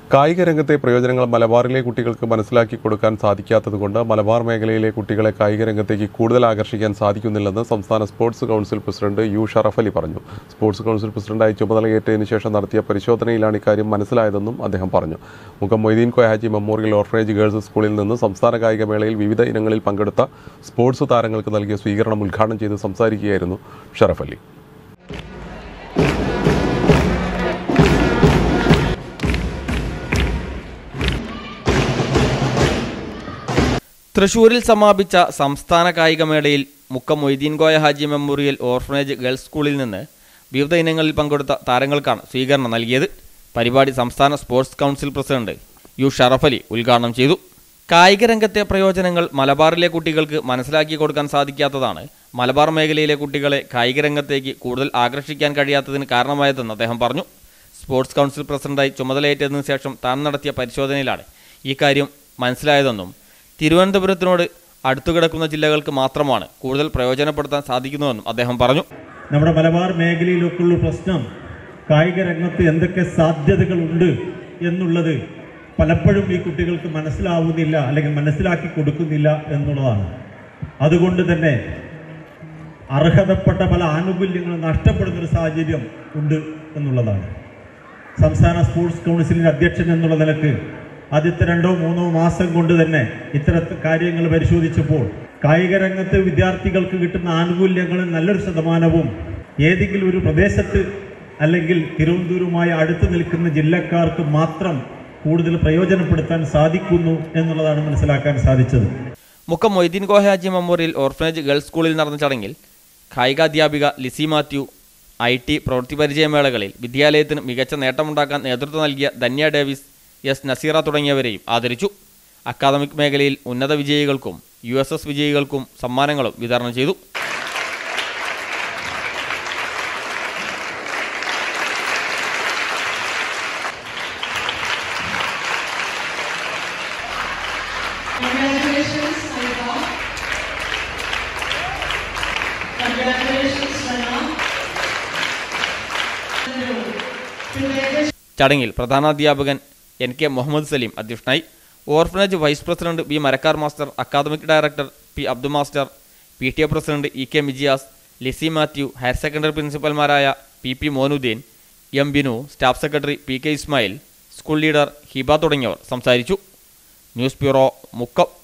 കായിക രംഗത്തെ പ്രയോജനങ്ങൾ മലബാറിലെ കുട്ടികൾക്ക് മനസ്സിലാക്കി കൊടുക്കാൻ സാധിക്കാത്തതുകൊണ്ട് മലബാർ മേഖലയിലെ കുട്ടികളെ കായിക രംഗത്തേക്ക് കൂടുതൽ ആകർഷിക്കാൻ സാധിക്കുന്നില്ലെന്ന് സംസ്ഥാന sports council president U Sharaf Ali പറഞ്ഞു സ്പോർട്സ് കൗൺസിൽ പ്രസിഡന്റായി ചുമതലയേറ്റതിനു ശേഷം നടത്തിയ പരിശോധനയിലാണ് ഇക്കാര്യം മനസ്സിലായതെന്നും അദ്ദേഹം പറഞ്ഞു മുഖം Moideen Koyaji memorial orphanage girls സ്കൂളിൽ നിന്ന് സംസ്ഥാന കായികമേളയിൽ വിവിധ ഇനങ്ങളിൽ പങ്കെടുത്ത സ്പോർട്സ് താരങ്ങൾക്ക് നൽകിയ സ്വീകരണം ഉദ്ഘാടനം ചെയ്ത് സംസാരിക്കുകയായിരുന്നു ഷറഫ് അലി തൃശൂരിൽ സമാപിച്ച സംസ്ഥാന കായികമേളയിൽ Mukkam Moideen Koya Haji memorial orphanage girls സ്കൂളിൽ നിന്ന് വിവിധ ഇനങ്ങളിൽ പങ്കെടുത്ത താരങ്ങൾക്കാണ് സ്വീകരണം നൽകിയത് പരിപാടി സംസ്ഥാന sports council president U Sharaf Ali ഉദ്ഘാടനം ചെയ്തു കായിക രംഗത്തെ പ്രയോജനങ്ങൾ മലബാറിലെ കുട്ടികൾക്ക് മനസ്സിലാക്കി കൊടുക്കാൻ സാധിക്കാത്തതാണ് മലബാർ മേഖലയിലെ കുട്ടികളെ കായിക രംഗത്തേക്ക് കൂടുതൽ ആകർഷിക്കാൻ കഴിയാത്തതിന് കാരണമായതെന്ന് അദ്ദേഹം പറഞ്ഞു സ്പോർട്സ് കൗൺസിൽ പ്രസിഡന്റായി ചുമതലയേറ്റതിനു ശേഷം താൻ നടത്തിയ പരിശോധനയിലാണ് ഈ കാര്യം മനസ്സിലായതെന്നും തിരുവനന്തപുരത്തിനോട് അടുത്തുകിടക്കുന്ന ജില്ലകൾക്ക് മാത്രമാണ് കൂടുതൽ പ്രയോജനപ്പെടുത്താൻ സാധിക്കുന്നതെന്നും അദ്ദേഹം പറഞ്ഞു നമ്മുടെ മലബാർ മേഖലയിലൊക്കെയുള്ള പ്രശ്നം കായിക രംഗത്ത് എന്തൊക്കെ സാധ്യതകളുണ്ട് എന്നുള്ളത് പലപ്പോഴും ഈ കുട്ടികൾക്ക് മനസ്സിലാവുന്നില്ല അല്ലെങ്കിൽ മനസ്സിലാക്കി കൊടുക്കുന്നില്ല എന്നുള്ളതാണ് അതുകൊണ്ട് തന്നെ അർഹതപ്പെട്ട പല ആനുകൂല്യങ്ങളും നഷ്ടപ്പെടുന്ന ഒരു സാഹചര്യം ഉണ്ട് എന്നുള്ളതാണ് സംസ്ഥാന സ്പോർട്സ് കൗൺസിലിന്റെ അധ്യക്ഷൻ എന്നുള്ള നിലക്ക് ആദ്യത്തെ രണ്ടോ മൂന്നോ മാസം കൊണ്ട് തന്നെ ഇത്തരത്തിൽ കാര്യങ്ങൾ പരിശോധിച്ചപ്പോൾ കായിക രംഗത്ത് വിദ്യാർത്ഥികൾക്ക് കിട്ടുന്ന ആനുകൂല്യങ്ങളിൽ നല്ലൊരു ശതമാനവും ഏതെങ്കിലും ഒരു പ്രദേശത്ത് അല്ലെങ്കിൽ തിരുവനന്തപുരവുമായി അടുത്ത് നിൽക്കുന്ന ജില്ലക്കാർക്ക് മാത്രം കൂടുതൽ പ്രയോജനപ്പെടുത്താൻ സാധിക്കുന്നു എന്നുള്ളതാണ് മനസ്സിലാക്കാൻ സാധിച്ചത് Mukkam Moideen Kohaji memorial orphanage girls സ്കൂളിൽ നടന്ന ചടങ്ങിൽ കായികാധ്യാപിക ലിസി മാത്യു ഐ ടി പ്രവൃത്തി പരിചയമേളകളിൽ വിദ്യാലയത്തിന് മികച്ച നേട്ടമുണ്ടാക്കാൻ നേതൃത്വം നൽകിയ ധന്യ ഡേവിസ് എസ് നസീറ തുടങ്ങിയവരെയും ആദരിച്ചു അക്കാദമിക് മേഖലയിൽ ഉന്നത വിജയികൾക്കും യു എസ് എസ് വിജയികൾക്കും സമ്മാനങ്ങളും വിതരണം ചെയ്തു Congratulations, Saiba. Congratulations, Rana. Today, ചടങ്ങിൽ പ്രധാനാധ്യാപകൻ എൻ കെ മുഹമ്മദ് സലീം അധ്യക്ഷനായി orphanage vice president B Marakkar master academic director P Abdu master P T A president E K Mijiyas Lissy Mathew higher secondary പ്രിൻസിപ്പൽമാരായ P P Monuddeen M Binu staff secretary P K Ismail school leader Hiba തുടങ്ങിയവർ സംസാരിച്ചു news bureau Mukkam